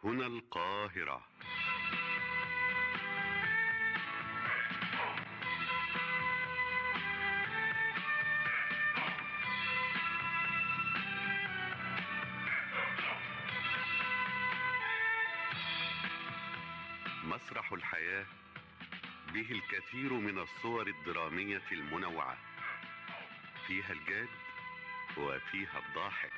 هنا القاهرة مسرح الحياة به الكثير من الصور الدرامية المنوعة فيها الجاد وفيها الضاحك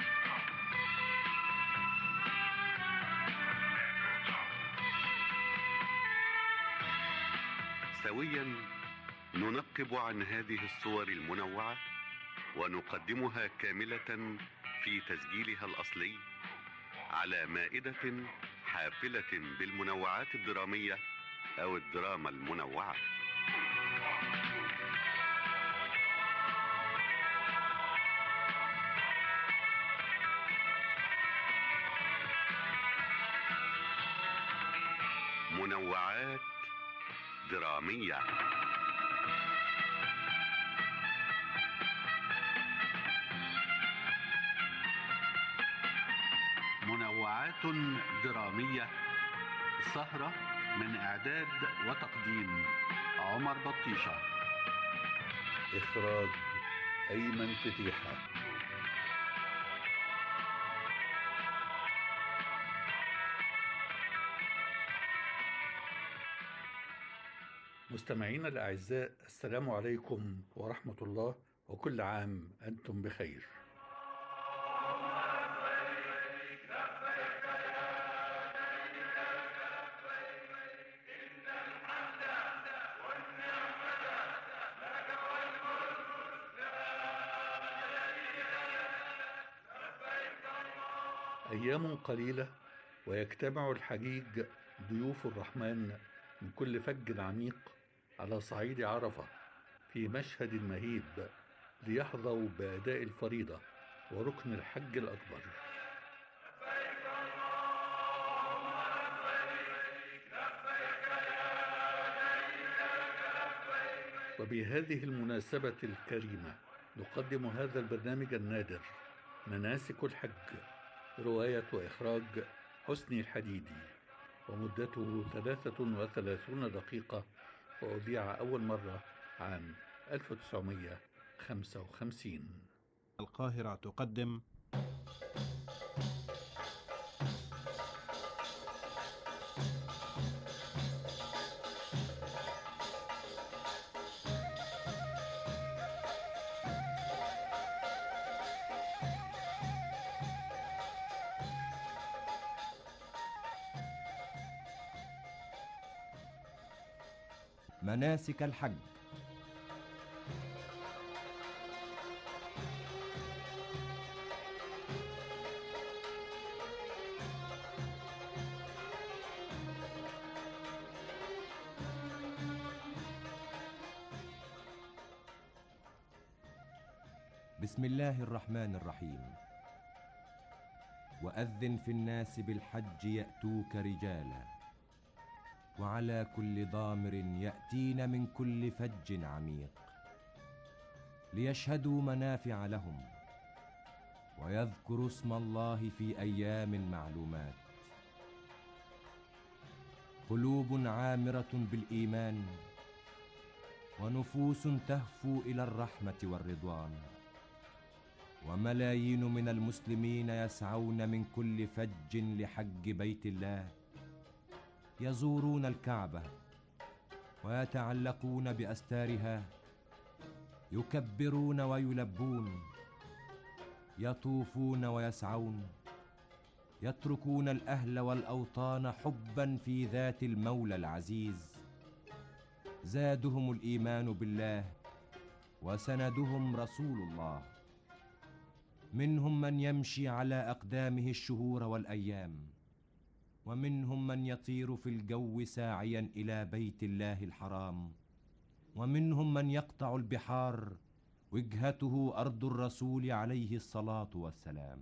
سويا ننقب عن هذه الصور المنوعة ونقدمها كاملة في تسجيلها الأصلي على مائدة حافلة بالمنوعات الدرامية أو الدراما المنوعة منوعات درامية منوعات درامية سهرة من إعداد وتقديم عمر بطيشة إخراج أيمن فتيحة مستمعينا الأعزاء السلام عليكم ورحمة الله وكل عام أنتم بخير أيام قليلة ويجتمع الحجيج ضيوف الرحمن من كل فج عميق على صعيد عرفة في مشهد مهيب ليحظوا بأداء الفريضة وركن الحج الأكبر وبهذه المناسبة الكريمة نقدم هذا البرنامج النادر مناسك الحج رواية وإخراج حسني الحديدي ومدته ثلاثة وثلاثون دقيقة وأذيع أول مرة عام 1955 القاهرة تقدم مناسك الحج بسم الله الرحمن الرحيم واذن في الناس بالحج ياتوك رجالا وعلى كل ضامر ياتين من كل فج عميق ليشهدوا منافع لهم ويذكروا اسم الله في ايام معلومات قلوب عامره بالايمان ونفوس تهفو الى الرحمه والرضوان وملايين من المسلمين يسعون من كل فج لحج بيت الله يزورون الكعبه ويتعلقون باستارها يكبرون ويلبون يطوفون ويسعون يتركون الاهل والاوطان حبا في ذات المولى العزيز زادهم الايمان بالله وسندهم رسول الله منهم من يمشي على اقدامه الشهور والايام ومنهم من يطير في الجو ساعيا الى بيت الله الحرام ومنهم من يقطع البحار وجهته ارض الرسول عليه الصلاه والسلام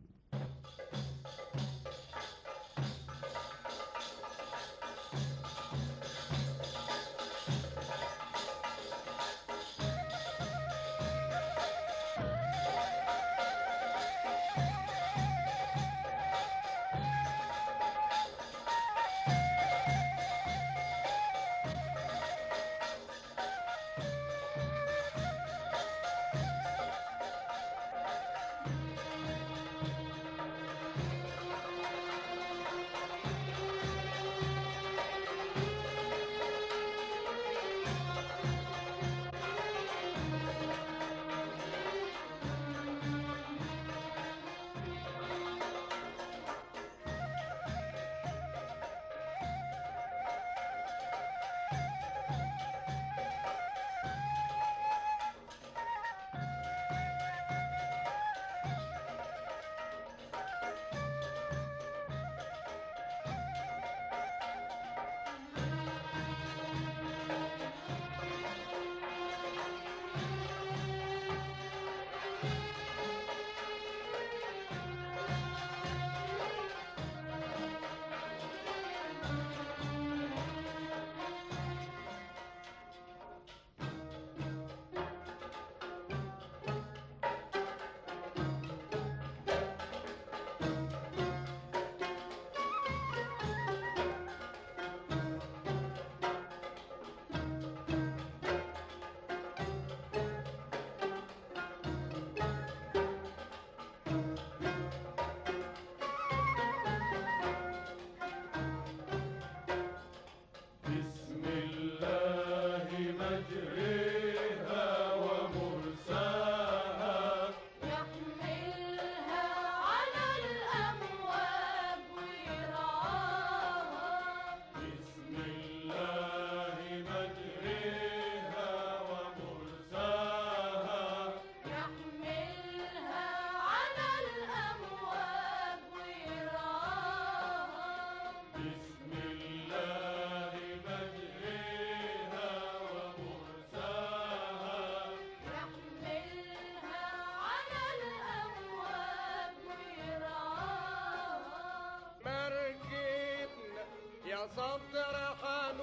يا صدر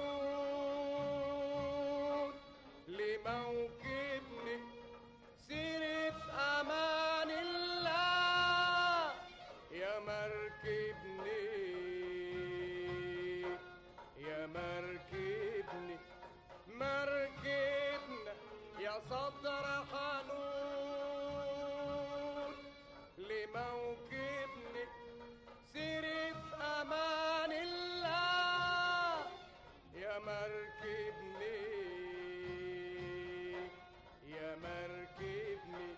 حنون لموكبني سيري في امان الله يا مركبني يا مركبني مركبنا يا صدر حنون لموكبني سيري في امان الله يا مركبني يا مركبني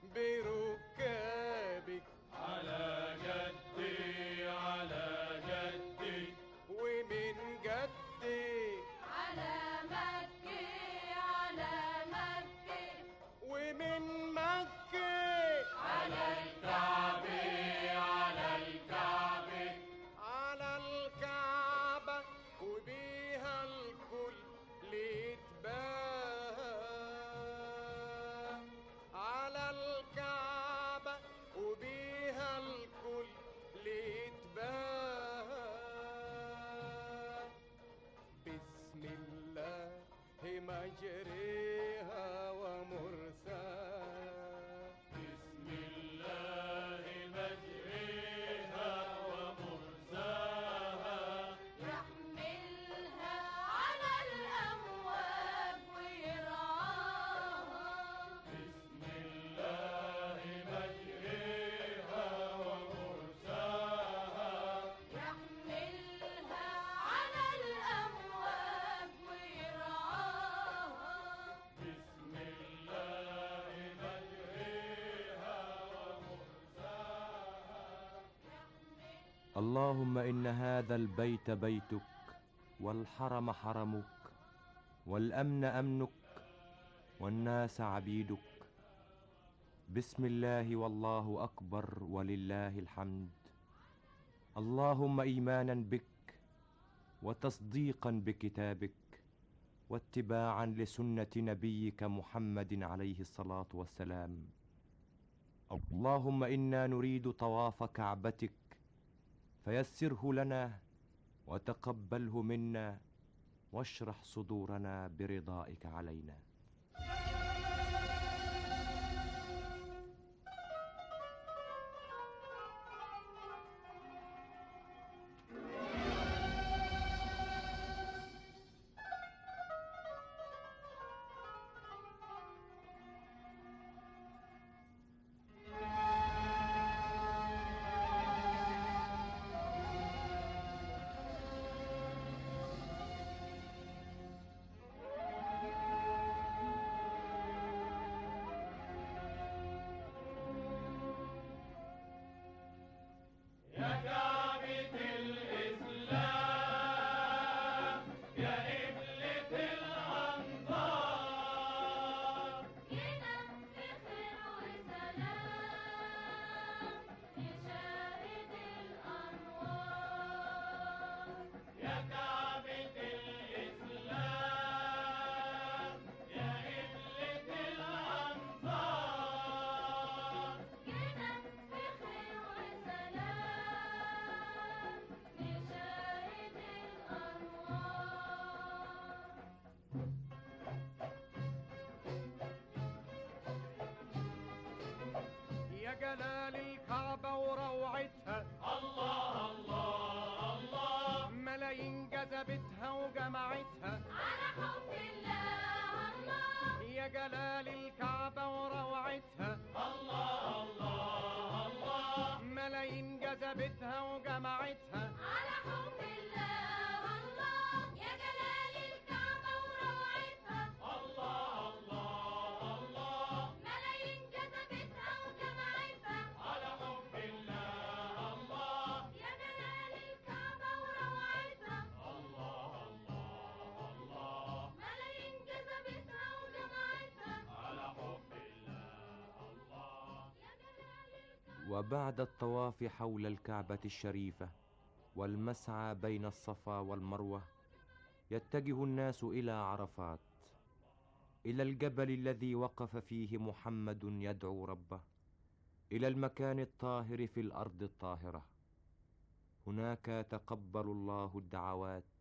بركابك على جدي على جدي ومن جدي على مكة على مكة ومن مكة على الكعبة على الكعبة على الكعبة وبيها الكل يتباهى على الكعبة وبيها الكل يتباهى بسم الله مجريها ومرساها بسم الله مجريها ومرساها يحملها على الأمواج ويرعاها بسم الله مجريها ومرساها يحملها على الأمواج ويرعاها بسم الله مجريها اللهم إن هذا البيت بيتك والحرم حرمك والأمن أمنك والناس عبيدك بسم الله والله أكبر ولله الحمد اللهم إيمانا بك وتصديقا بكتابك واتباعا لسنة نبيك محمد عليه الصلاة والسلام اللهم إنا نريد طواف كعبتك فيسره لنا وتقبله منا واشرح صدورنا برضائك علينا يا كعبة الإسلام يا قبلة الأنظار جينا بخير وسلام نشاهد الأنوار يا كعبة الإسلام يا قبلة الأنظار جينا بخير وسلام نشاهد الأنوار يا جلال الكعبة وروعتها الله الله الله ملايين جذبتها وجمعتها على حب الله الله يا جلال الكعبة وروعتها الله الله الله ملايين جذبتها وجمعتها على حب الله الله يا جلال الكعبة وروعتها الله الله الله ملايين جذبتها وجمعتها على حب الله الله يا جلال الكعبة وروعتها الله الله الله ملايين جذبتها وجمعتها على حب الله الله يا جلال الكعبة وبعد الطواف حول الكعبة الشريفة والمسعى بين الصفا والمروة يتجه الناس إلى عرفات إلى الجبل الذي وقف فيه محمد يدعو ربه إلى المكان الطاهر في الأرض الطاهرة هناك يتقبل الله الدعوات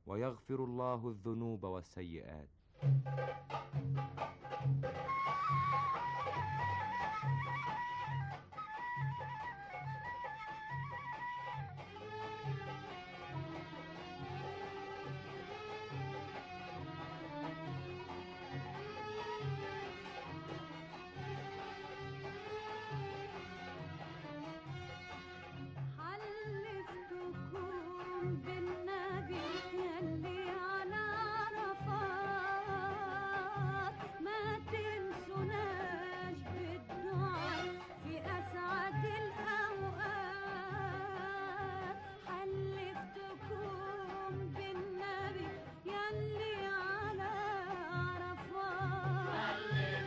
ويغفر الله الذنوب والسيئات حلفتكم بالنبي يلي على عرفات ما تنسوناش بالدعاء في أسعد الأوقات حلفتكم بالنبي يلي على عرفات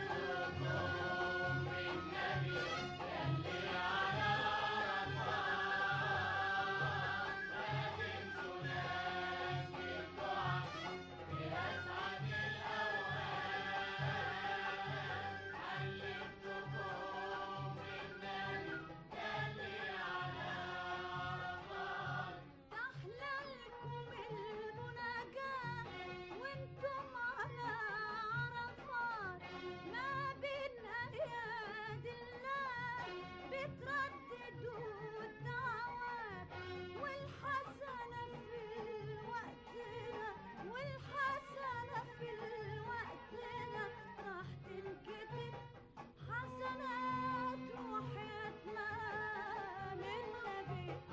تحللكم المناجاة وانتم على عرفات ما بين أياد الله بترددوا الدعوات والحسنة في وقتنا والحسنة في وقتنا راح تنكتب حسنات وحياتنا للنبي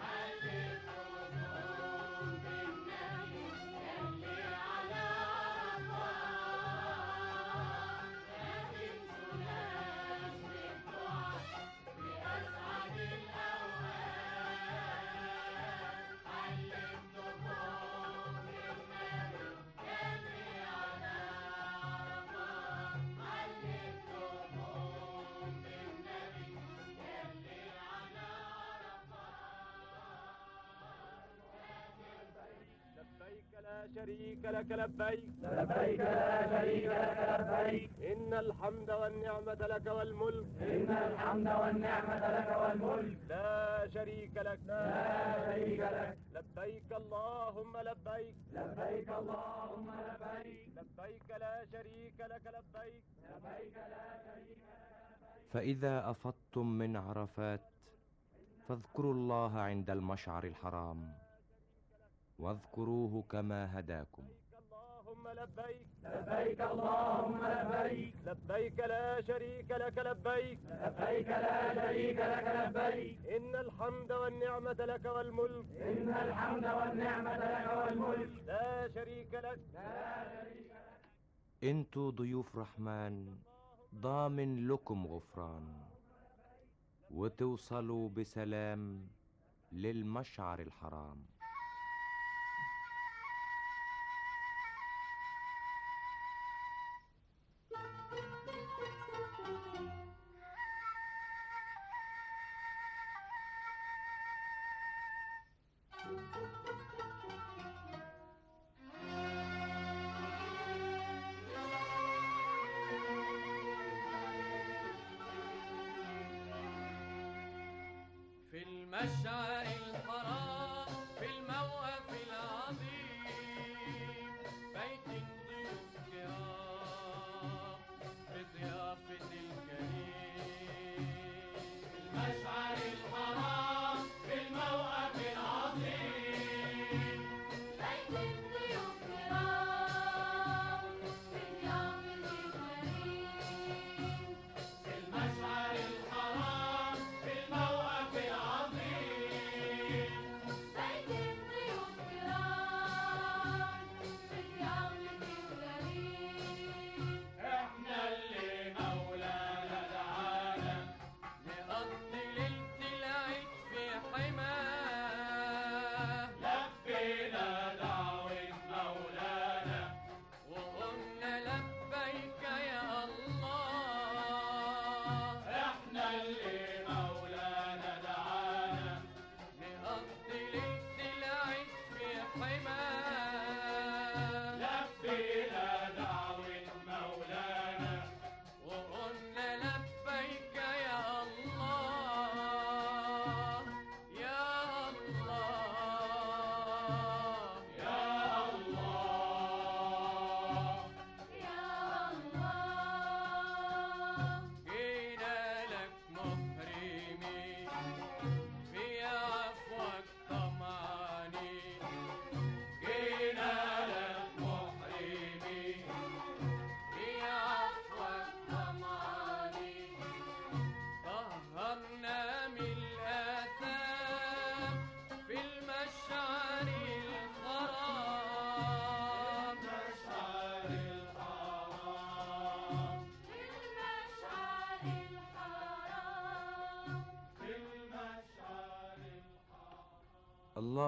لبيك لا شريك لك لبيك لبيك لا شريك لك لبيك إن الحمد والنعمة لك والملك إن الحمد والنعمة لك والملك لا شريك لك لا شريك لك لبيك اللهم لبيك لبيك اللهم لبيك لبيك لا شريك لك لبيك لبيك لا شريك لك فإذا أفضتم من عرفات فاذكروا الله عند المشعر الحرام واذكروه كما هداكم اللهم لبيك لبيك اللهم لبيك لبيك لا شريك لك لبيك لبيك لا شريك لك لبيك إن الحمد والنعمة لك والملك إن الحمد والنعمة لك والملك لا شريك لك انتوا ضيوف رحمن ضامن لكم غفران وتوصلوا بسلام للمشعر الحرام في المشعر الحرام في الموقف العظيم بيت ضيوف كرام بضيافة الكريم في المشعر الحرام في الموقف العظيم بيت الضيوف كرام باليوم الكريم في المشعر الحرام في الموقف العظيم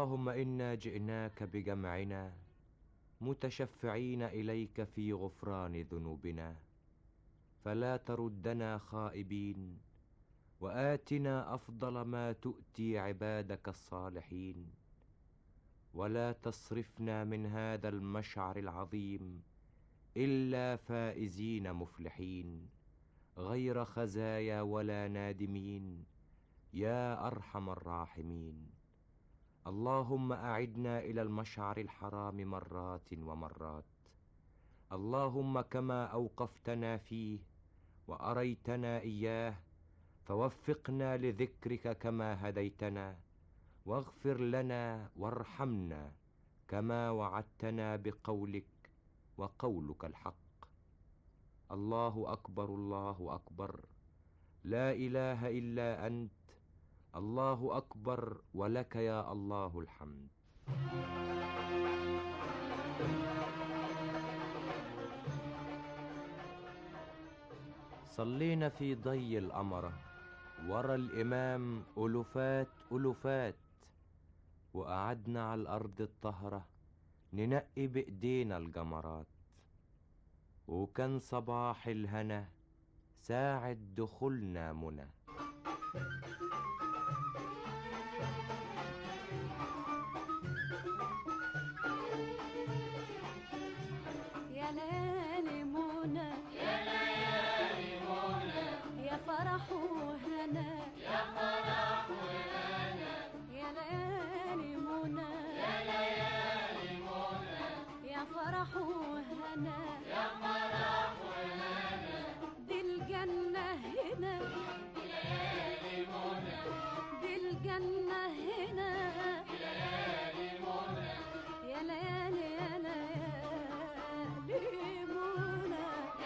اللهم انا جئناك بجمعنا متشفعين اليك في غفران ذنوبنا فلا تردنا خائبين واتنا افضل ما تؤتي عبادك الصالحين ولا تصرفنا من هذا المشعر العظيم الا فائزين مفلحين غير خزايا ولا نادمين يا ارحم الراحمين اللهم اعدنا الى المشعر الحرام مرات ومرات اللهم كما اوقفتنا فيه واريتنا اياه فوفقنا لذكرك كما هديتنا واغفر لنا وارحمنا كما وعدتنا بقولك وقولك الحق الله اكبر الله اكبر لا اله الا انت الله اكبر ولك يا الله الحمد صلينا في ضي القمرة ورا الإمام ألوفات ألوفات وقعدنا على الأرض الطهرة ننقي بإيدينا الجمرات وكان صباح الهنا ساعة دخولنا منى يا ليالي منى يا ليالي منى يا فرح وهنا يا فرح وهنا يا ليالي منى يا ليالي منى يا فرح وهنا يا فرح وهنا دي الجنة هنا دي ليالي منى دي الجنة هنا دي ليالي منى يا ليالي يا ليالي منى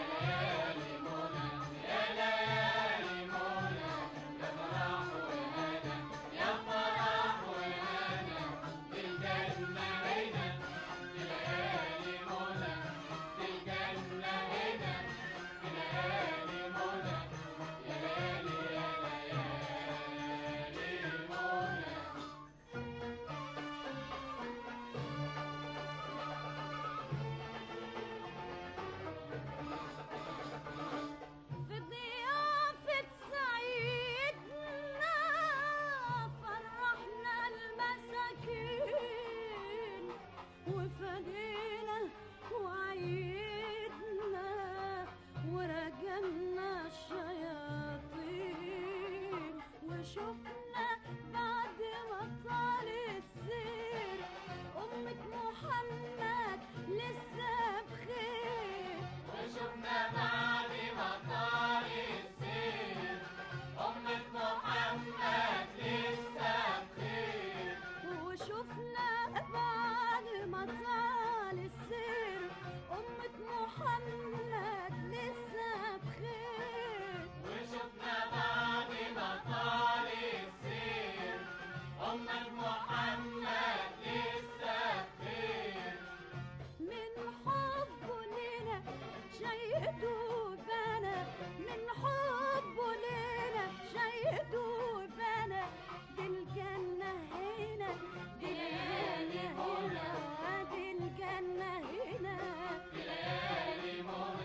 في ضيافة سعيدنا فرحنا المساكين وفدينا وعيدنا ورجمنا الشياطين وشفنا بعد ما طال السير أمة محمد لسه بخير وشفنا بعد ما طال السير أمة محمد لسه بخير وشفنا بعد ما طال السير أمة محمد لسه بخير وشفنا بعد ما طال السير أمة محمد لسه بخير من حبه لنا شيدوا بنا من حبه لنا شيدوا بنا دي الجنة هنا دي الجنة هنا دي الجنة هنا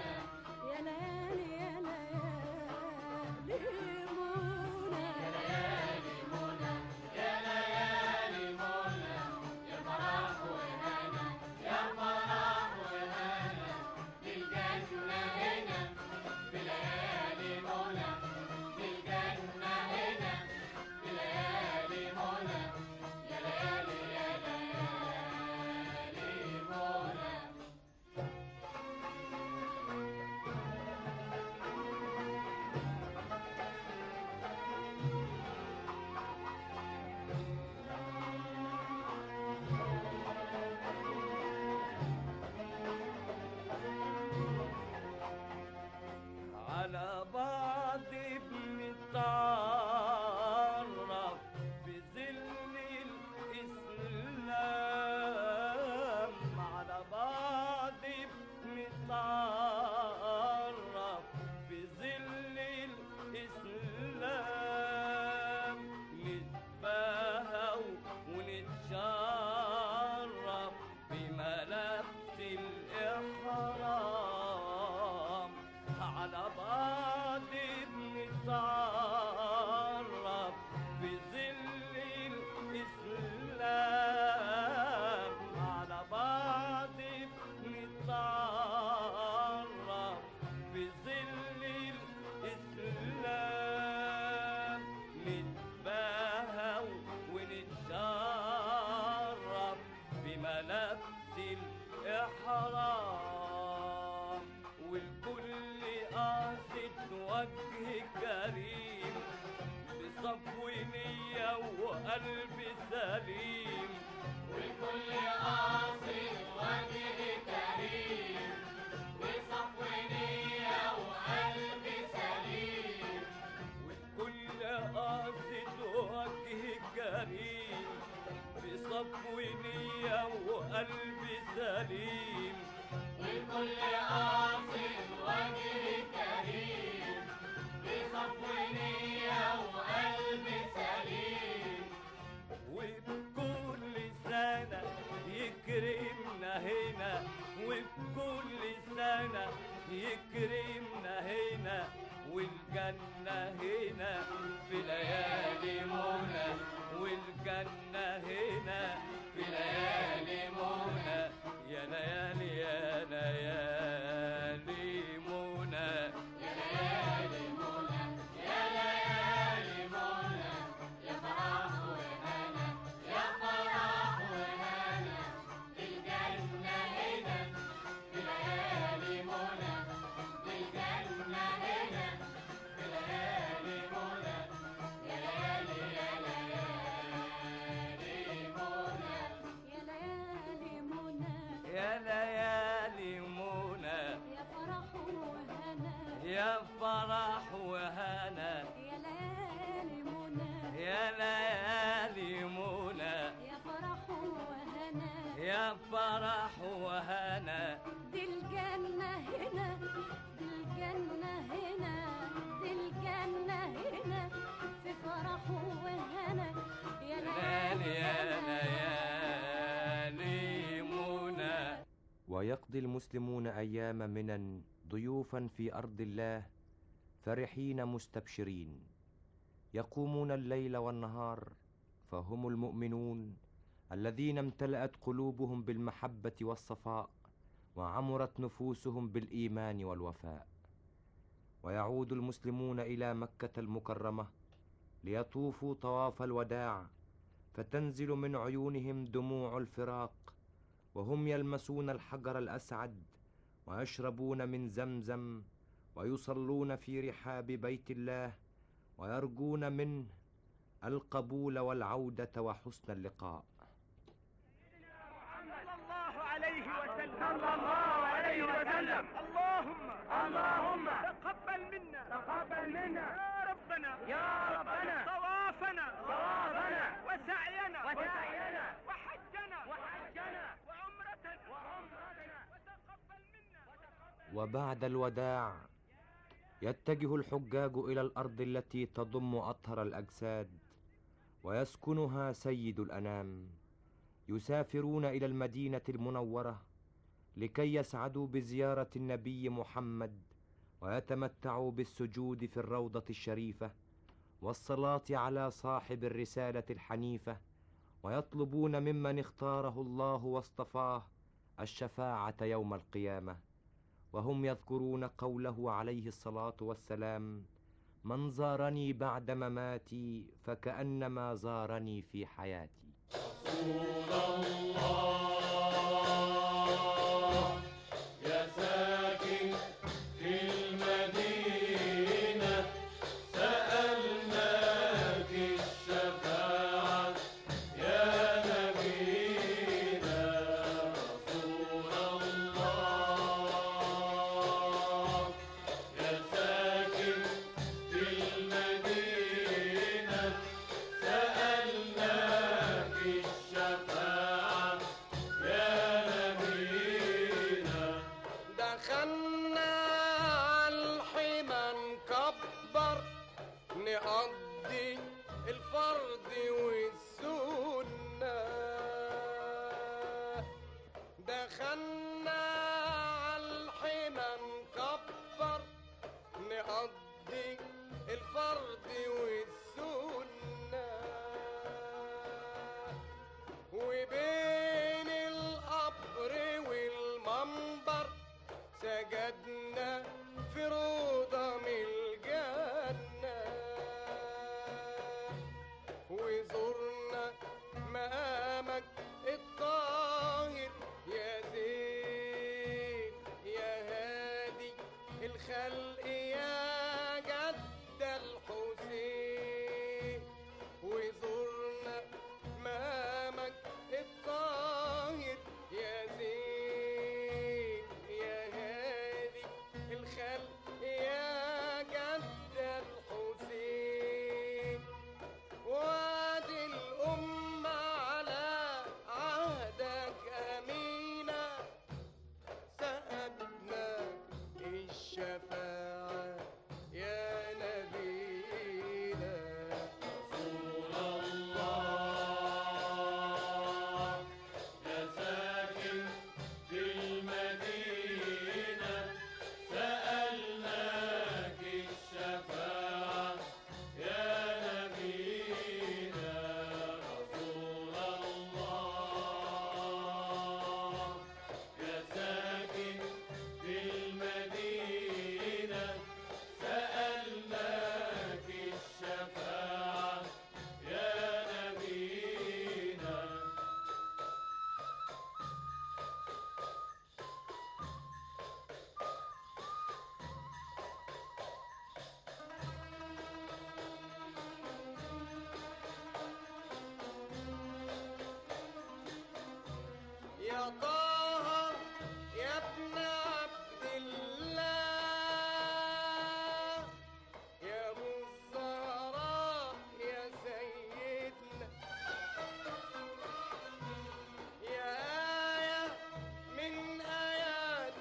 بصفو نية وقلب سليم والكل قاصد وجه كريم بصفو نية وقلب سليم والكل قاصد وجه كريم بصفو نية وقلب سليم والكل قاصد وجه كريم بصفو نية وقلب سليم وبكل سنة يكرمنا هنا وبكل سنة يكرمنا هنا والجنة هنا في ليالي منى والجنة هنا في ليالي منى يا ليالي يا ليالي منى يا ليالي منى يا ليالي منى يا فرح وهنا يا فرح وهنا الجنة هنا في ليالي منى الجنة هنا في ليالي منى يا ليالي يا ليالي منى يا ليالي منى يا ليالي منى يا فرح وهنا يا فرح وهنا يا ليالي منى يا ليالي منى يا فرح وهنا يا فرح وهنا دي الجنة هنا دي الجنة هنا دي الجنة هنا في فرح وهنا يا ليالي يا ليالي منى ويقضي المسلمون ايام منا ضيوفا في ارض الله فرحين مستبشرين يقومون الليل والنهار فهم المؤمنون الذين امتلأت قلوبهم بالمحبة والصفاء وعمرت نفوسهم بالإيمان والوفاء ويعود المسلمون إلى مكة المكرمة ليطوفوا طواف الوداع فتنزل من عيونهم دموع الفراق وهم يلمسون الحجر الأسعد ويشربون من زمزم ويصلون في رحاب بيت الله ويرجون منه القبول والعودة وحسن اللقاء صلى الله عليه وسلم صلى الله عليه وسلم اللهم اللهم تقبل منا تقبل منا يا ربنا يا ربنا طوافنا طوافنا وسعينا وسعينا وحجنا وحجنا وعمرتنا وعمرتنا وتقبل منا وبعد الوداع يتجه الحجاج إلى الأرض التي تضم أطهر الأجساد ويسكنها سيد الأنام يسافرون إلى المدينة المنورة لكي يسعدوا بزيارة النبي محمد ويتمتعوا بالسجود في الروضة الشريفة والصلاة على صاحب الرسالة الحنيفة ويطلبون ممن اختاره الله واصطفاه الشفاعة يوم القيامة وهم يذكرون قوله عليه الصلاة والسلام من زارني بعد مماتي فكأنما زارني في حياتي يا ساكن في المدينة سألناك الشفاعة يا نبينا رسول الله يا ساكن في المدينة سألناك الشفاعة يا نبينا دخلنا عالحمى نكبر نقضي الفرض والسنة دخلنا عالحمى نكبر نقضي الفرض والسنة وبين القبر والمنبر سجدنا في روضة من الجنة وزرنا مقامك الطاهر يا زين طه يا ابن عبد الله يا ابو الزهراء يا سيدنا يا آية من آيات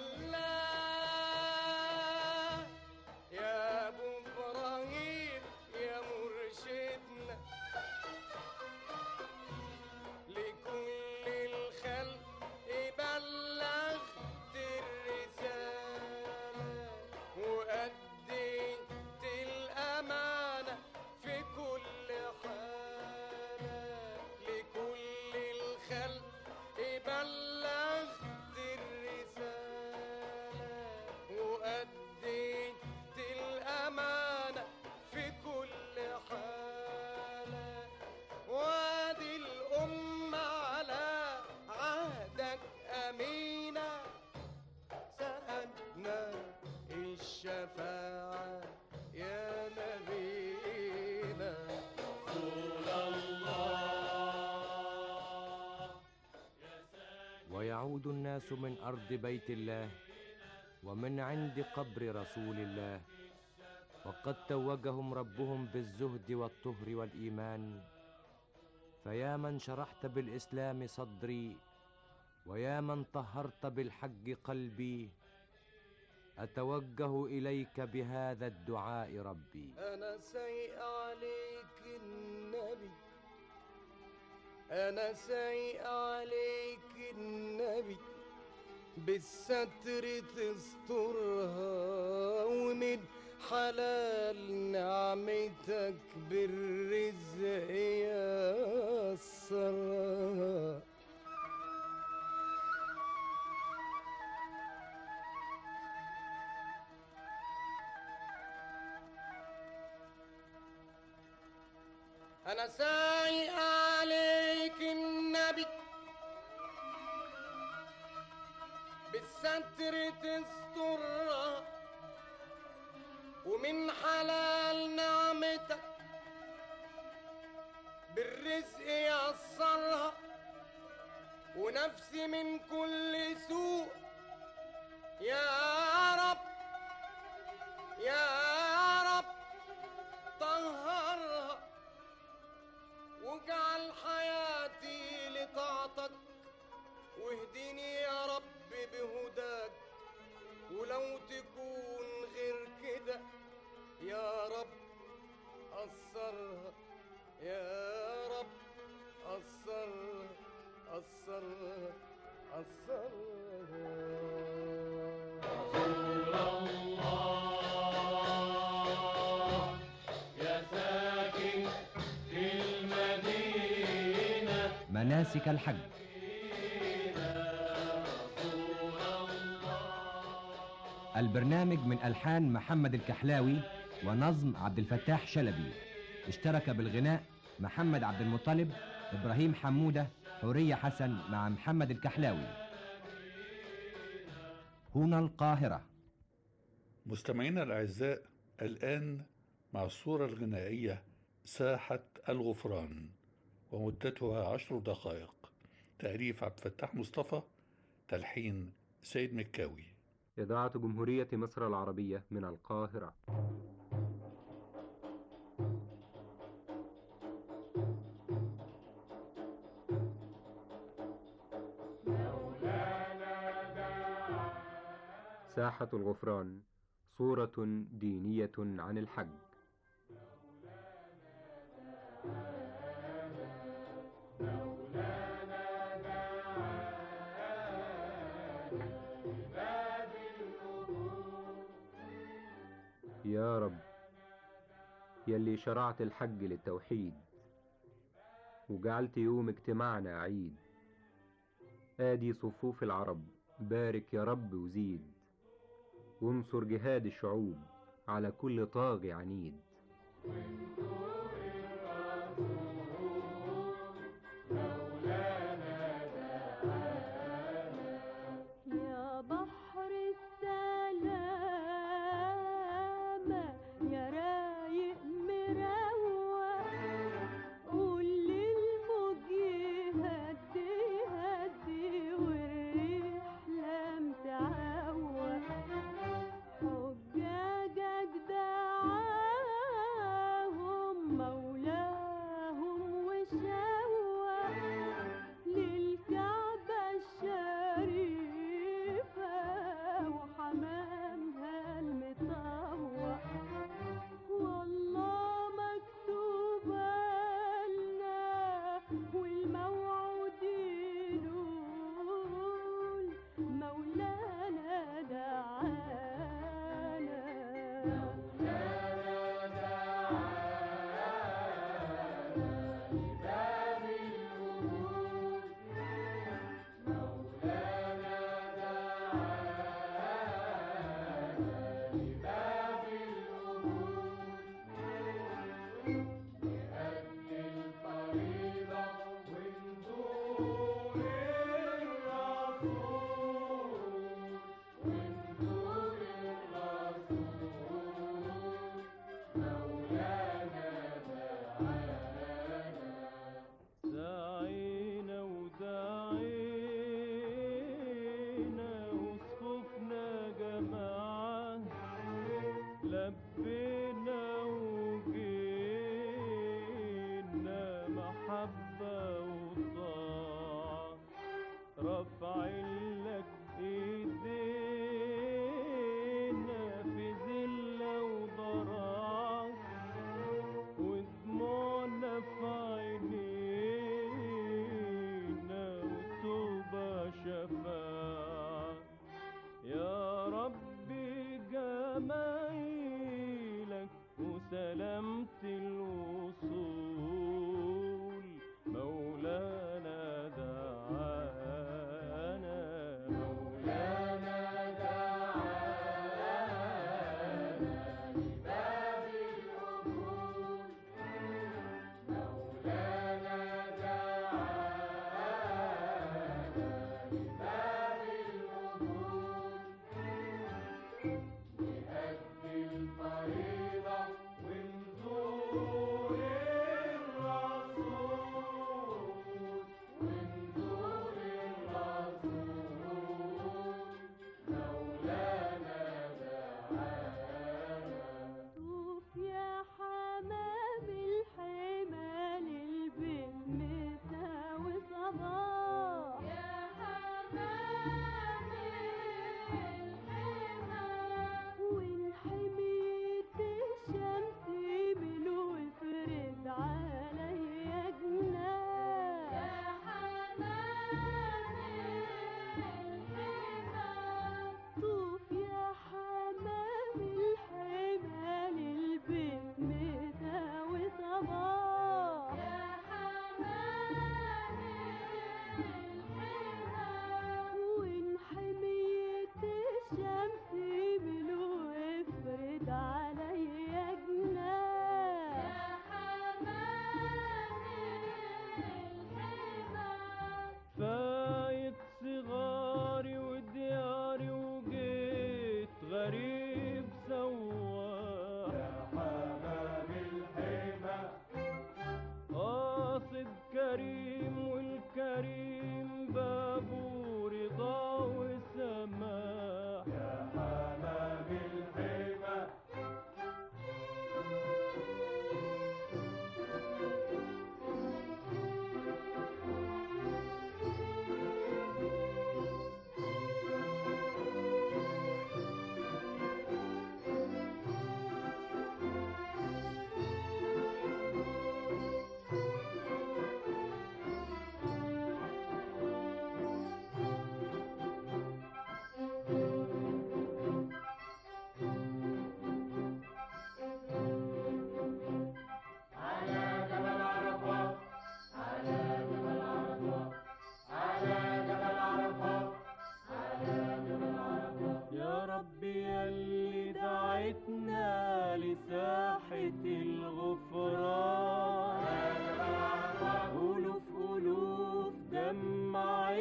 الله يا أبو إبراهيم يا مرشدنا لكل الخلق بلغت الرسالة وأديت الأمانة في كل حالة لكل الخلق بلغت الرسالة وأديت الأمانة في كل حالة وادي الأمة على عهدك أمينة سألنا الشفاعة يا نبينا رسول الله ويعود الناس من ارض بيت الله ومن عند قبر رسول الله وقد توجهم ربهم بالزهد والطهر والايمان فيا من شرحت بالاسلام صدري ويا من طهرت بالحج قلبي اتوجه اليك بهذا الدعاء ربي أنا سايق عليك النبي أنا سايق عليك النبي بالستر تسترها ومن حلال نعمتك بالرزق يسرها أنا سايق عليك النبي بالستر تسترها ومن حلال نعمتك بالرزق يسرها ونفسي من كل سوء يا رب يا رب طهرها واجعل حياتي لطاعتك واهدني يا رب بهداك ولو تكون غير كده يا رب قصرها يا رب قصرها قصرها قصرها رسول الله يا ساكن في المدينة مناسك الحج البرنامج من ألحان محمد الكحلاوي ونظم عبد الفتاح شلبي اشترك بالغناء محمد عبد المطلب إبراهيم حمودة حورية حسن مع محمد الكحلاوي هنا القاهرة مستمعينا الأعزاء الآن مع الصورة الغنائية ساحة الغفران ومدتها عشر دقائق تأليف عبد الفتاح مصطفى تلحين سيد مكاوي إذاعة جمهورية مصر العربية من القاهرة ساحة الغفران صورة دينية عن الحج يا رب يلي شرعت الحج للتوحيد وجعلت يوم اجتماعنا عيد آدي صفوف العرب بارك يا رب وزيد وانصر جهاد الشعوب على كل طاغي عنيد يا بحر السلامة يا رايق مروق قول للموج يهدي هدي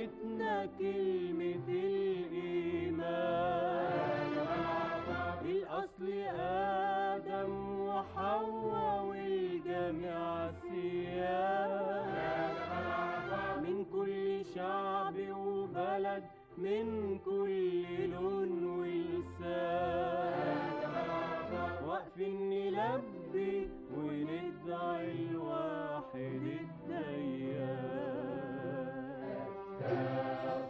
علمتنا كلمة الإيمان الأصل آدم وحواء والجميع سيان من كل شعب وبلد من كل لون ولسان واقفين نلبي وندعي الواحد الديان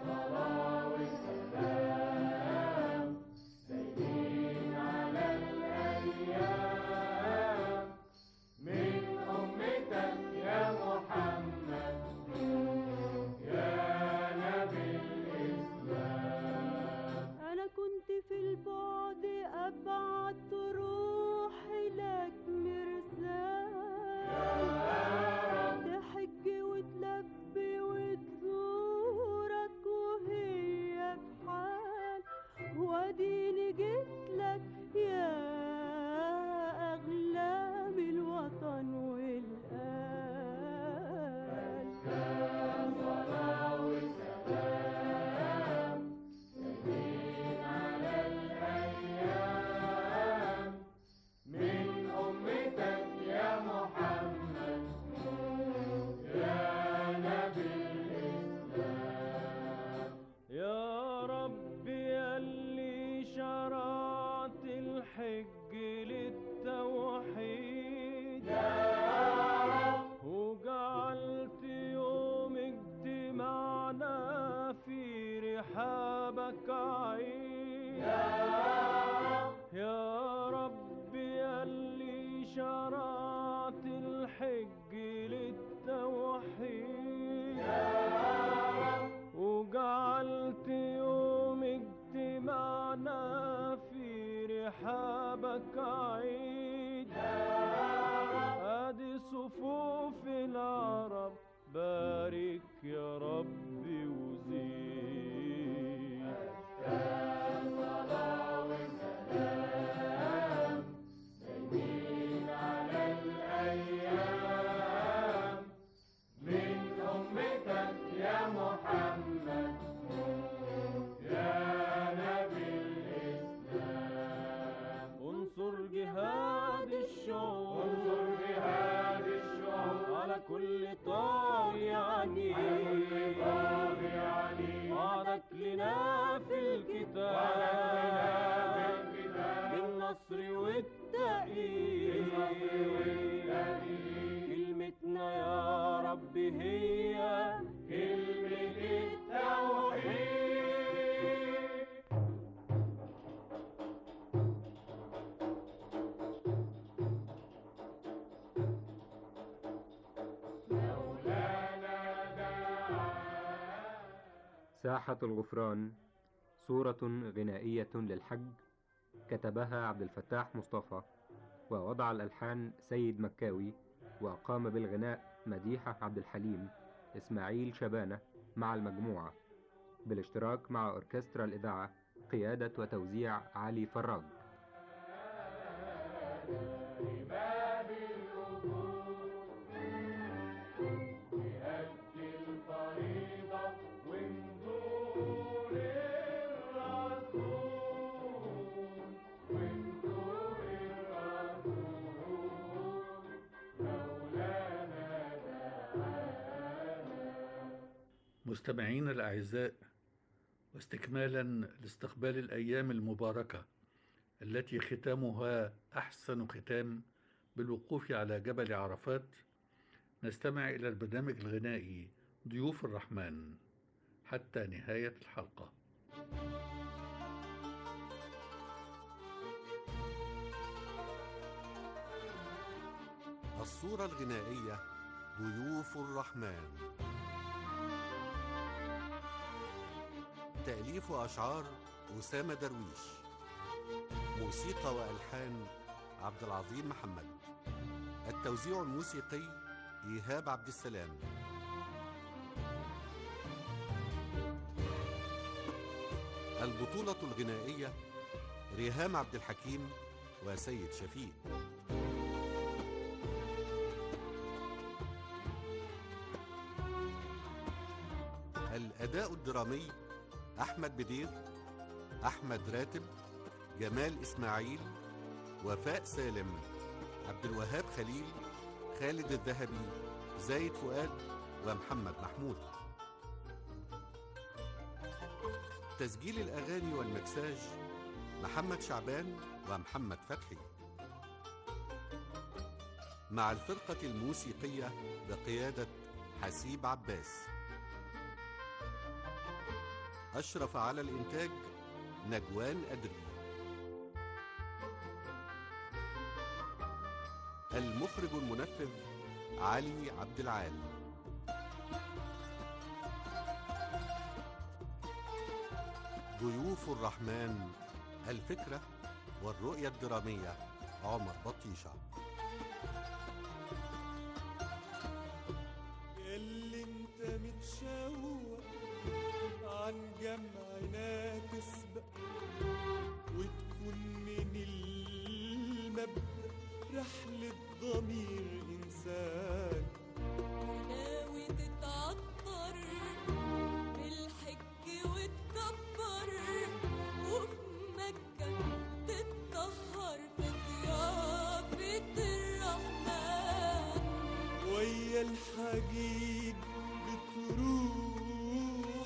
من أمتك يا محمد يا نبي الإسلام أنا كنت في البعد أبعت روحي لك مرسال تحج وتلبي وتزورك وهي بحال واديني جيت لك يا أغلى من الوطن والآل صلاة وسلام سيدين على الأيام من أمتك يا محمد يا نبي الإسلام يا رب يلي شرعت الحج للتوحيد وجعلت يوم اجتماعنا في رحابك عيد يا رب يلي شرعت الحج للتوحيد وجعلت يوم اجتماعنا في رحابك عيد ادي صفوف العرب بارك يا ربي وزيد صلاة وسلام سيدين على الأيام من أمتك يا محمد يا نبي الإسلام انصر جهاد الشعوب انصر جهاد الشعوب على كل طاغي يعني وعدك لنا في الكتاب بالنصر والتأييد كلمتنا يا رب هي كلمة التوحيد ساحة الغفران صورة غنائية للحج كتبها عبد الفتاح مصطفى ووضع الألحان سيد مكاوي وقام بالغناء مديحة عبد الحليم إسماعيل شبانة مع المجموعة بالاشتراك مع أوركسترا الإذاعة قيادة وتوزيع علي فراج باب الوجود نأدي الفريضة ونزور الرسول ونزور الرسول مولانا دعانا مستمعينا الأعزاء واستكمالا لاستقبال الأيام المباركة التي ختامها أحسن ختام بالوقوف على جبل عرفات نستمع إلى البرنامج الغنائي ضيوف الرحمن حتى نهاية الحلقة الصورة الغنائية ضيوف الرحمن تأليف أشعار أسامة درويش موسيقى وألحان عبد العظيم محمد التوزيع الموسيقي إيهاب عبد السلام البطولة الغنائية ريهام عبد الحكيم وسيد شفيق الأداء الدرامي أحمد بدير أحمد راتب جمال إسماعيل وفاء سالم عبد الوهاب خليل خالد الذهبي زايد فؤاد ومحمد محمود تسجيل الأغاني والمكساج محمد شعبان ومحمد فتحي مع الفرقة الموسيقية بقيادة حسيب عباس أشرف على الإنتاج نجوان أدري المخرج المنفذ علي عبد العال ضيوف الرحمن الفكرة والرؤية الدرامية عمر بطيشة ياللي انت متشوق عن جمعنا تسبق وتكون من المبدأ رحلة ضمير إنسان ناوي تتعطر بالحج وتكبر وفي مكة تتطهر في ضيافة الرحمن ويا الحجيج بتروح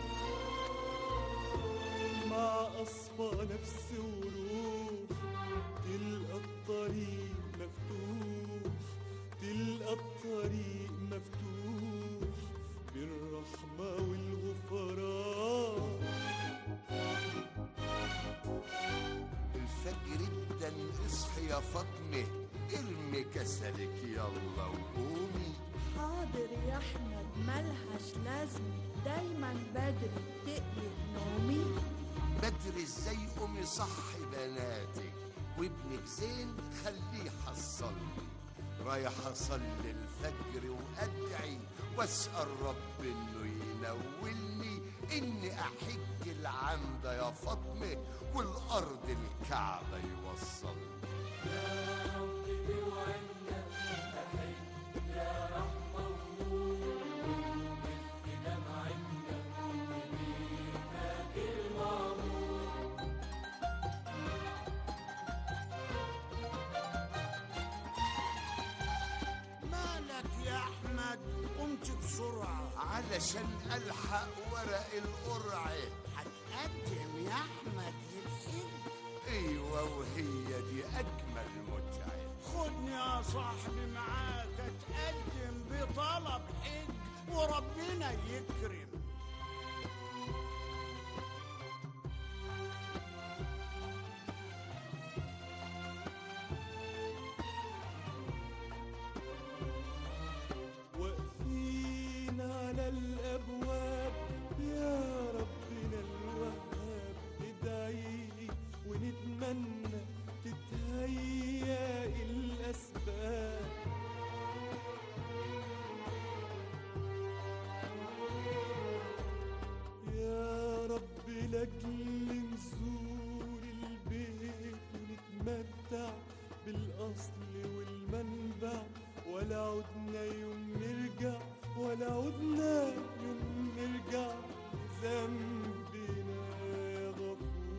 مع أصفى نفس وروح تلقى الطريق مفتوح تلقى الطريق مفتوح بالرحمة والغفران الفجر ابدا اصحي يا فاطمة ارمي كسلك يلا وقومي حاضر يا احمد ملهاش لازمة دايما بدري تقلق نومي بدري ازاي قومي صحي بناتك وابنك زين خليه يحصلني رايح اصلي الفجر وادعي واسال رب انه ينولني اني احج العام ده يا فاطمه والارض الكعبه يوصلني مالك يا احمد قمت بسرعه علشان الحق ورق القرعه هتقدم يا احمد يبسم ايوه وهي دي اجمل متعه خدني يا صاحبي معاك اتقدم بطلب حج وربنا يكرم واقفين على الأبواب يا ربنا الوهاب ندعي ونتمنى تتهيأ الأسباب يا رب لأجل نزور البيت ونتمتع بالأصل والمنبع ولا عدنا يوم نرجع ولا عدنا يوم نرجع ذنبنا يا غفور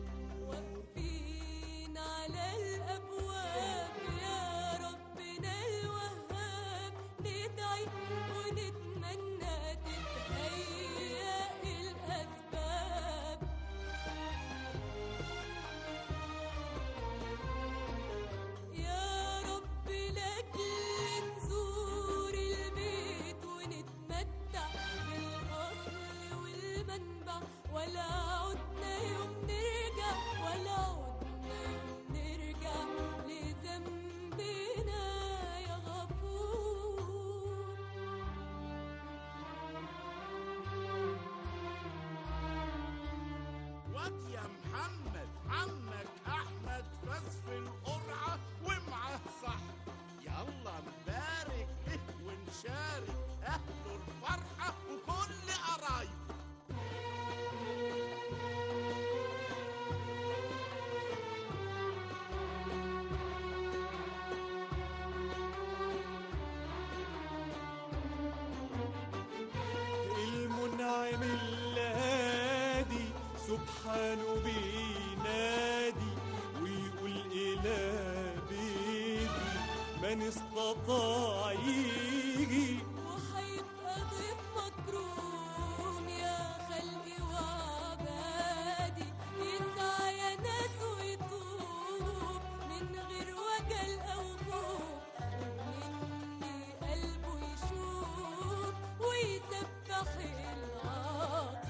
واقفين على الأبواب يا ربنا الوهاب ندعي ونتمنى تتهيأ الأسباب يا رب لأجل نزور البيت ونتمتع بالأصل والمنبع ولا عدنا يوم نرجع ولا عدنا يوم نرجع لذنبنا يا غفور واد يا محمد عمك احمد فاز في القرعه ومعاه صح يلا نبارك له ونشارك اهله الفرحه وكل قرايبه المنعم اللي حاله بينادي ويقول إلى بيدي من استطاع يجي وهيبقى ضيف مكروم يا خلقي وعبادي يسعى يا ناس ويطوب من غير وجل أو خوف ومني قلبه يشوف ويسبح العاطي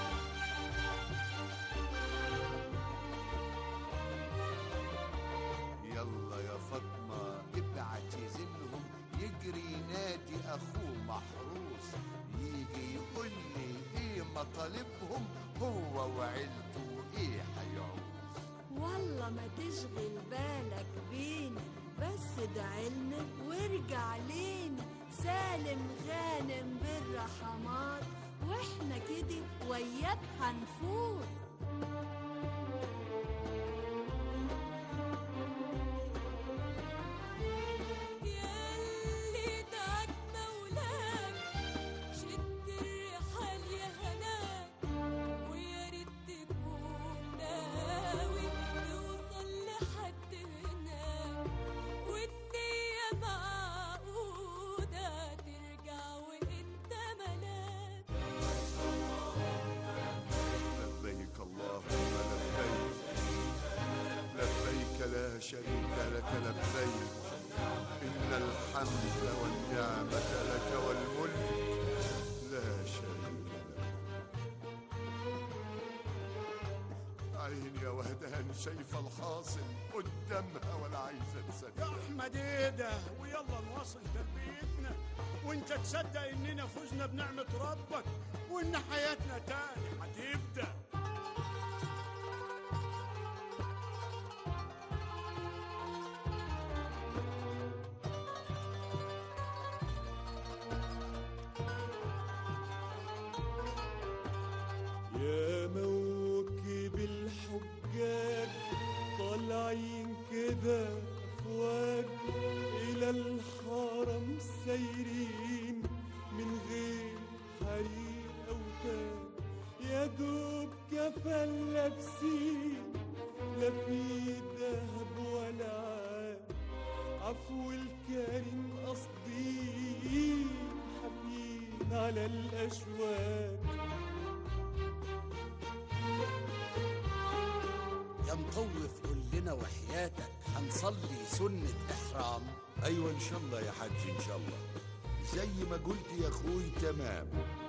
يلا يا فاطمة ابعتي زنهم يجري ينادي أخوه محروس يجي يقول لي إيه مطالبهم هو وعيلته إيه هيعوز والله ما تشغل بالك بينا بس ادعيلنا وارجع لينا سالم غانم بالرحمات واحنا كده وياك هنفوز ياللي دعك مولاك شد الرحال يا هناك ويا ريت تكون ناوي توصل لحد هناك والنية معقودة ترجع وانت ملاك لبيك اللهم لبيك لبيك لا شريك لك لبيك إن الحمد والنعمة لك والملك لا شريك لك عيني يا وهدان شايفة الحاصل قدامها ولا عايزة يا تصدق احمد ايه ده ويلا نواصل تربيتنا وانت تصدق اننا فزنا بنعمة ربك وان حياتنا تاني هتبدأ يا موكب الحجاج طالعين كده افواج الى الحرم سايرين من غير حرير او تاج يا دوب كفن لابسين لا في دهب ولا عاد عفو الكريم قصدي حافين على الاشواك يا مطوف قول لنا وحياتك هنصلي سنة إحرام أيوة إن شاء الله يا حاج إن شاء الله زي ما قلت يا أخوي تمام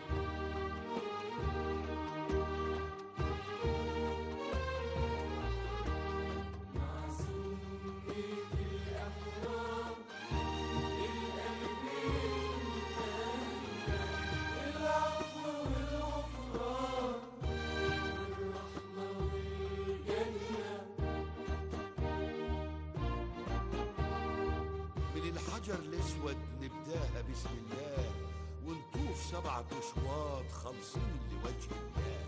من الحجر الأسود نبداها بسم الله ونطوف سبعة أشواط خالصين لوجه الله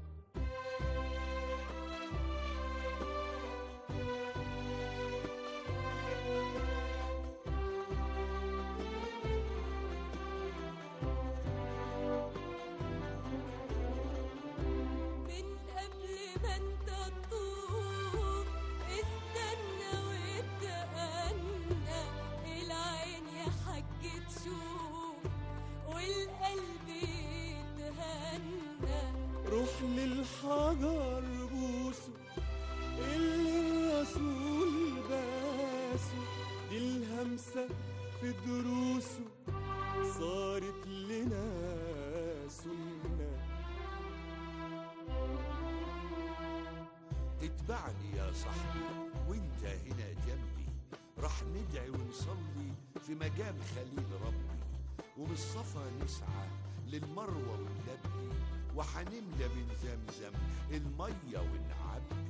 من قبل ما انت تطوف استنى واتأنى العين يا حاج تشوف والقلب يتهنى روح للحجر بوسه اللي الرسول باسه دي الهمسة في دروسه صارت لنا سنة اتبعني يا صاحبي وانت هنا جنبي راح ندعي ونصلي في مجال خليل ربي وبالصفا نسعى للمروة ونلبي وحنملى من زمزم المية ونعبي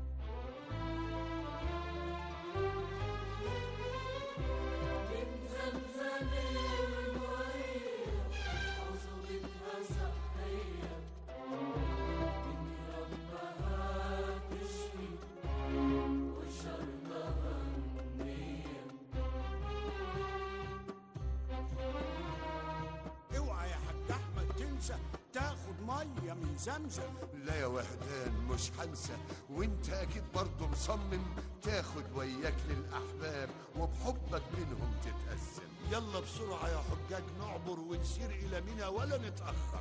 من زمزم المية عصبتها صحية من ربها تشفي وشربها النية اوعى يا حاج احمد تنسى تاخد ميه من زمزم لا يا وهدان مش هنسى وانت اكيد برضه مصمم تاخد وياك للاحباب وبحبك منهم تتقسم يلا بسرعه يا حجاج نعبر ونسير الى منى ولا نتاخر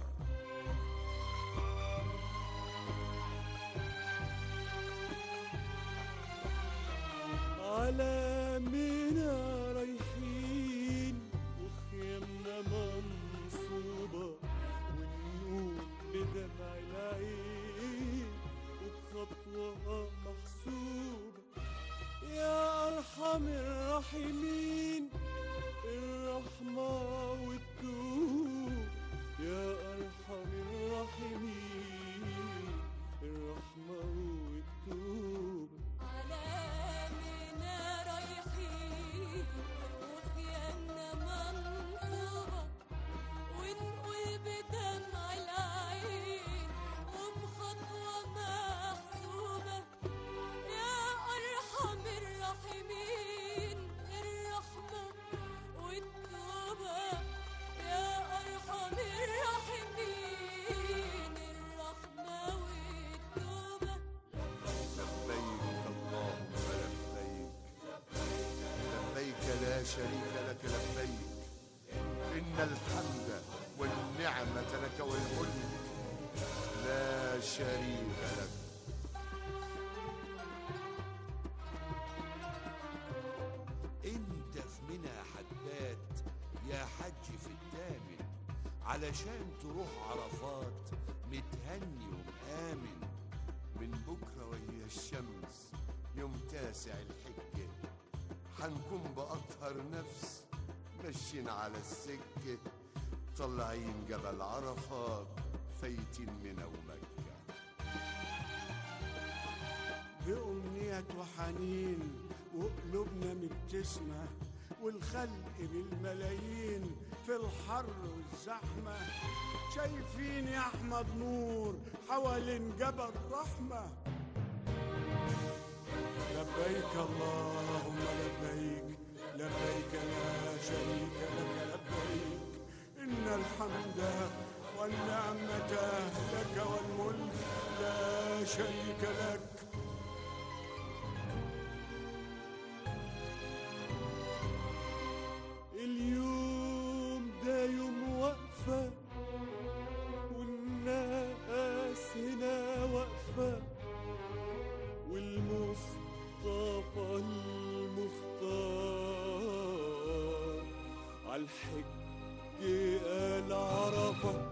على منى رايحين وخيامنا منصوبة والنور بدمع العين وبخطوة محسوبة يا أرحم الراحمين الرحمة والتوب يا أرحم الراحمين الرحمة والتوب علامنا رايحين وخيامنا منصوبة ونقول بدمع العين وبخطوة محسوبة يا أرحم الراحمين الرحمة والتوبة يا أرحم الراحمين الرحمة والتوبة لبيك اللهم لبيك لبيك لا شريك لك لبيك إن الحمد والنعمة لك والملك لا شريك لك انت في منى حداد يا حج في الثامن علشان تروح عرفات متهني ومآمن من بكرة وهي الشمس يوم تاسع الحجة حنكون بأطهر نفس ماشيين على السكة طالعين جبل عرفات فايتين منى ومكة بأمنية وحنين وقلوبنا مبتسمة والخلق بالملايين في الحر والزحمة شايفين يا أحمد نور حوالين جبل رحمة لبيك اللهم لبيك لبيك لا شريك لك لبيك إن الحمد والنعمة لك والملك لا شريك لك اليوم ده يوم وقفة والناس هنا واقفة والمصطفى المختار عالحج قال عرفة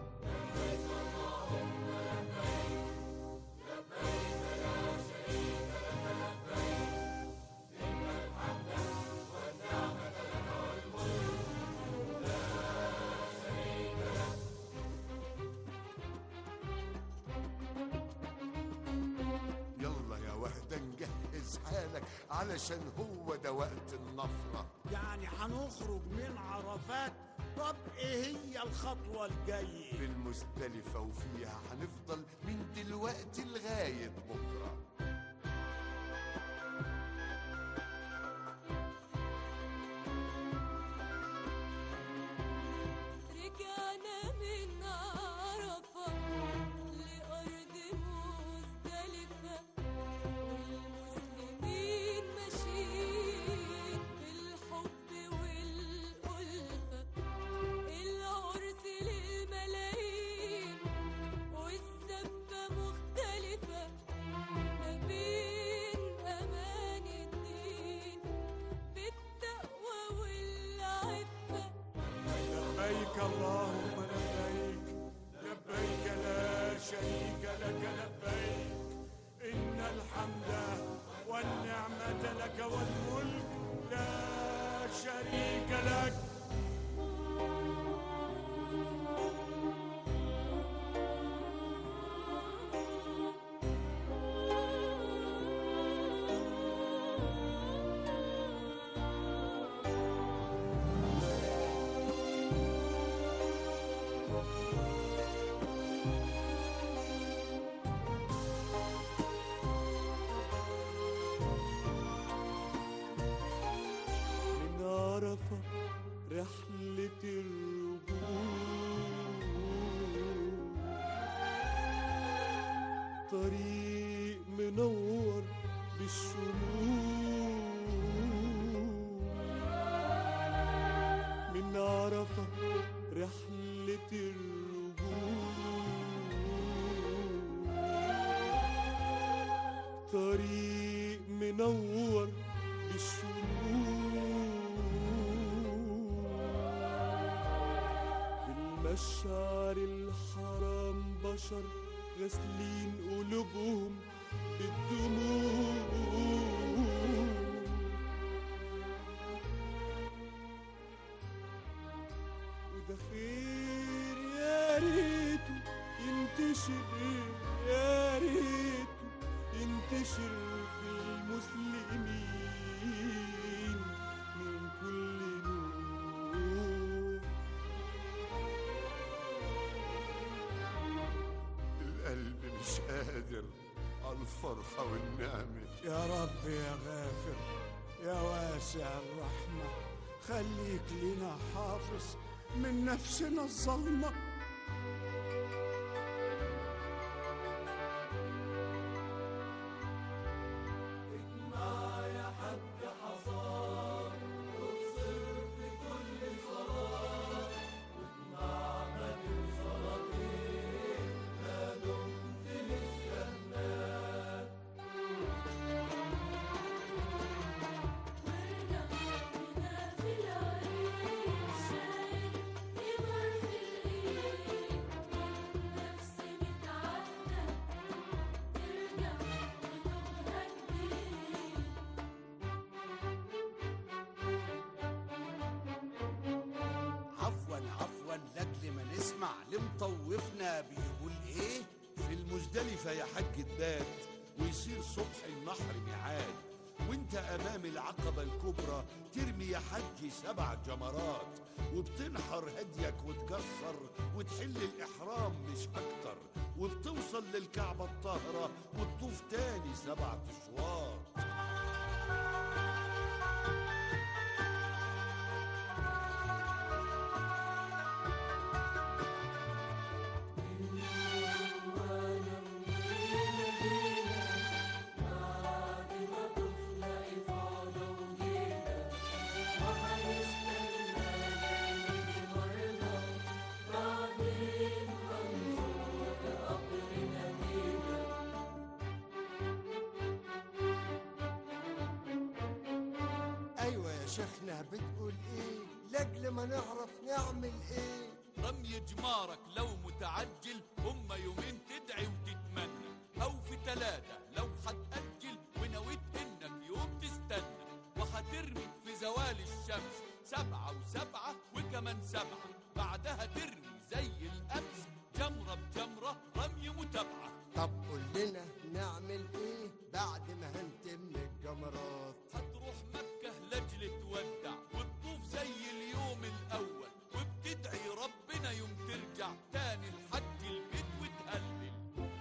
يلا يا وهدة نجهز حالك علشان هو ده وقت النفرة يعني هنخرج من عرفات طب ايه هي الخطوة الجاية بالمزدلفة وفيها هنفضل من دلوقتي لغاية بكرة رجعنا من عرفة لأرض مزدلفة والمسلمين ماشيين بالحب والألفة العرس للملايين والزفة مختلفة ما بين أمان الدين بالتقوى والعفة لبيك اللهم لبيك لبيك لا شريك لك لبيك إن الحمد والنعمة لك والملك لا شريك لك من عرفة رحلة الرجوع طريق منور بالشموع من عرفة رحلة الرجوع طريق منور بالشموع في المشعر الحرام بشر غاسلين قلوبهم بالدموع وده خير يا ريته ينتشر يا ريته ينتشر في المسلمين من كل نور القلب مش قادر على الفرحة والنعمة يا رب يا غافر يا واسع الرحمة خليك لنا حافظ من نفسنا الظلمة يا حد حصاد وتصر في كل صلاة واجمع بدل صلاتين ما دمت لسه هناك عفوا عفوا لاجل ما نسمع لمطوفنا بيقول ايه في المزدلفة يا حج الداد ويصير صبح النحر ميعاد وانت امام العقبة الكبرى ترمي يا حج سبع جمرات وبتنحر هديك وتكسر وتحل الاحرام مش اكتر وبتوصل للكعبة الطاهرة وتطوف تاني سبع اشواط ايوه يا شيخنا بتقول ايه لاجل ما نعرف نعمل ايه رمي جمارك لو متعجل هم يومين تدعي وتتمنى او في ثلاثة لو هتأجل ونويت انك يوم تستنى وهترمي في زوال الشمس سبعة وسبعة وكمان سبعة بعدها ترمي زي الأمس جمرة بجمرة رمي متابعة طب قول لنا نعمل ايه بعد ما هنتم الجمرات هتروح مكة لجل تودع وتطوف زي اليوم الأول وبتدعي ربنا يوم ترجع تاني الحج البيت وتهلل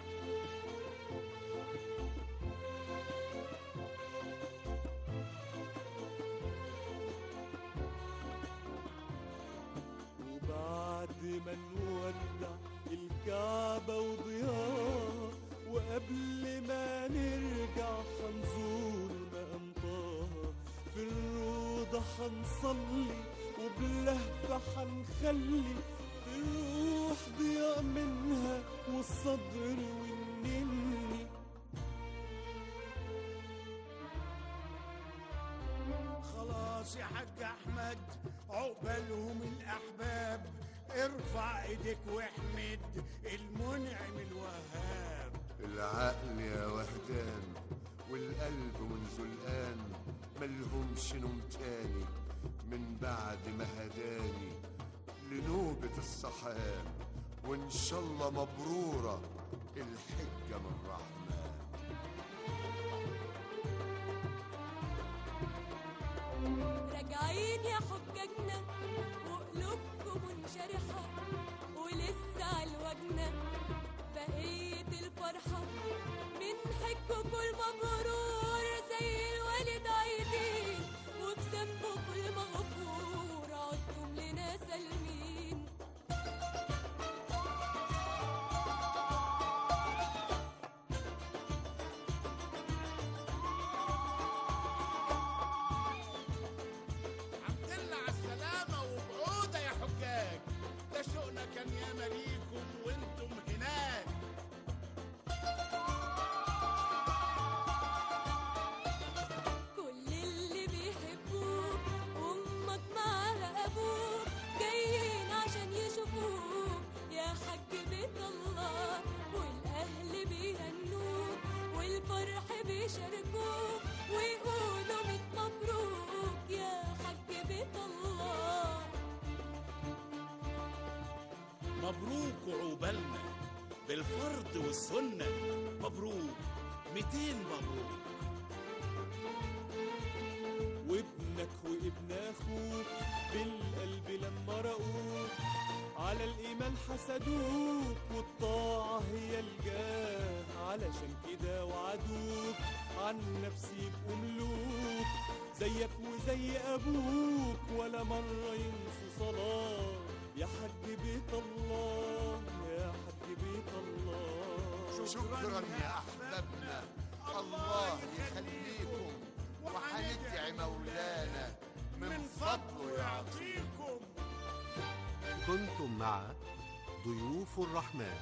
وبعد ما نولع الكعبة وضياء وقبل ما نرجع حنزور مقام طه في الروضة حنصلي وبلهفة حنخلي الروح ضياء منها والصدر والنني خلاص يا حاج احمد عقبالهم الاحباب ارفع ايدك واحمد المنعم الوهاب العقل يا وهدان والقلب منذ الآن ملهمش نوم تاني من بعد ما هداني لنوبة الصحان وإن شاء الله مبرورة الحجة من الرحمن راجعين يا حجاجنا وقلوبكم منشرحة ولسه على الوجنة بقية الفرحة من حجكم المبرور زي الوالد عايدين وبذنبكم المغفور عدتم لنا سالمين يشاركوه ويقولوا ميت مبروك يا حج بيت الله مبروك وعقبالنا بالفرض والسنة مبروك ميتين مبروك وابنك وابن اخوك بالقلب لما رأوك على الإيمان حسدوك والطاعة هي الجاه علشان كده وعدوك عن نفسي يبقوا ملوك زيك وزي أبوك ولا مرة ينسوا صلاة يا حج بيت الله يا حج بيت الله شكرا يا احبابنا الله يخليكم وهندعي مولانا من فضله يعطيكم كنتم مع ضيوف الرحمن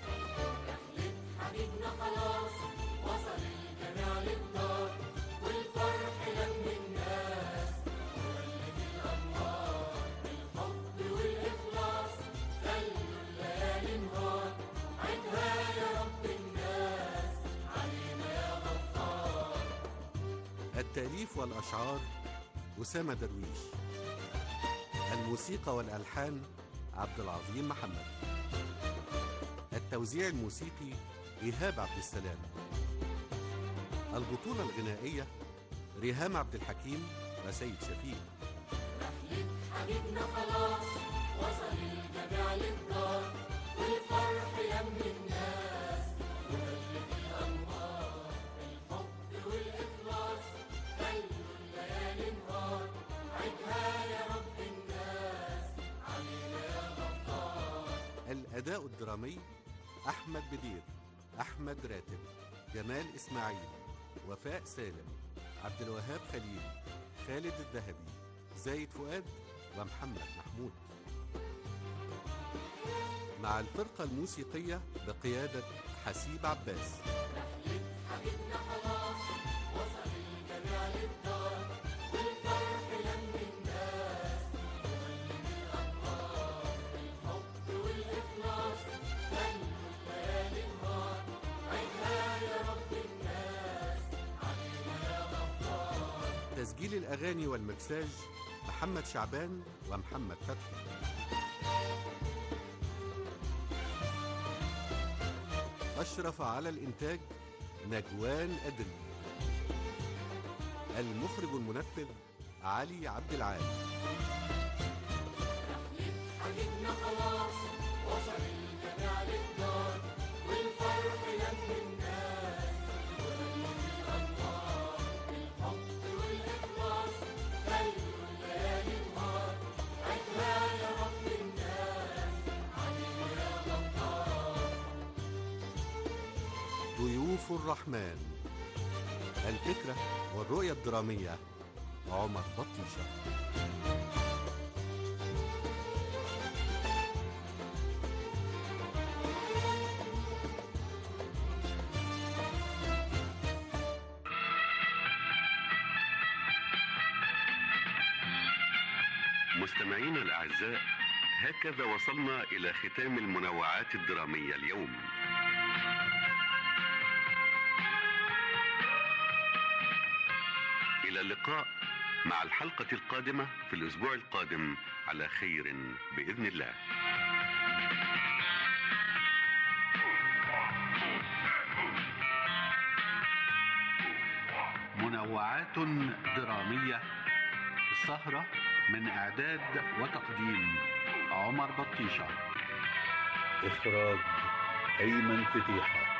حبيبنا خلاص وصل الجميع للدار والفرح لم الناس وولد الأنوار بالحب والإخلاص خلوا الليالي نهار عيدها يا رب الناس علينا يا غفار التأليف والأشعار أسامة درويش الموسيقى والألحان عبد العظيم محمد التوزيع الموسيقي إيهاب عبد السلام البطولة الغنائية ريهام عبد الحكيم وسيد شفيق حبيبنا خلاص وصل الجميع للدار والفرح لم الناس وولد الأنوار الحب والإخلاص خلوا الليالي نهار عيدها يا رب الناس علينا يا غفار الأداء الدرامي أحمد بدير أحمد راتب جمال إسماعيل وفاء سالم عبد الوهاب خليل خالد الذهبي زايد فؤاد ومحمد محمود مع الفرقة الموسيقية بقيادة حسيب عباس حبيبنا خلاص وصل الجميع للدار والفرح لم الناس وولد الأنوار الحب والإخلاص خلوا الليالي نهار عيدها يا رب الناس علينا يا غفار تسجيل الأغاني والمكساج محمد شعبان ومحمد فتحي أشرف على الإنتاج نجوان أدري المخرج المنفذ علي عبد العال حبيبنا خلاص وصل الجميع للدار والفرح لم الناس وولد الأنوار الحب والإخلاص خلوا الليالي نهار عيدها يا رب الناس علينا يا غفار ضيوف الرحمن الفكرة والرؤية الدرامية عمر بطيشة مستمعينا الأعزاء هكذا وصلنا إلى ختام المنوعات الدرامية اليوم إلى اللقاء مع الحلقة القادمة في الأسبوع القادم على خير بإذن الله منوعات درامية السهرة من إعداد وتقديم عمر بطيشة إخراج أيمن فتيحة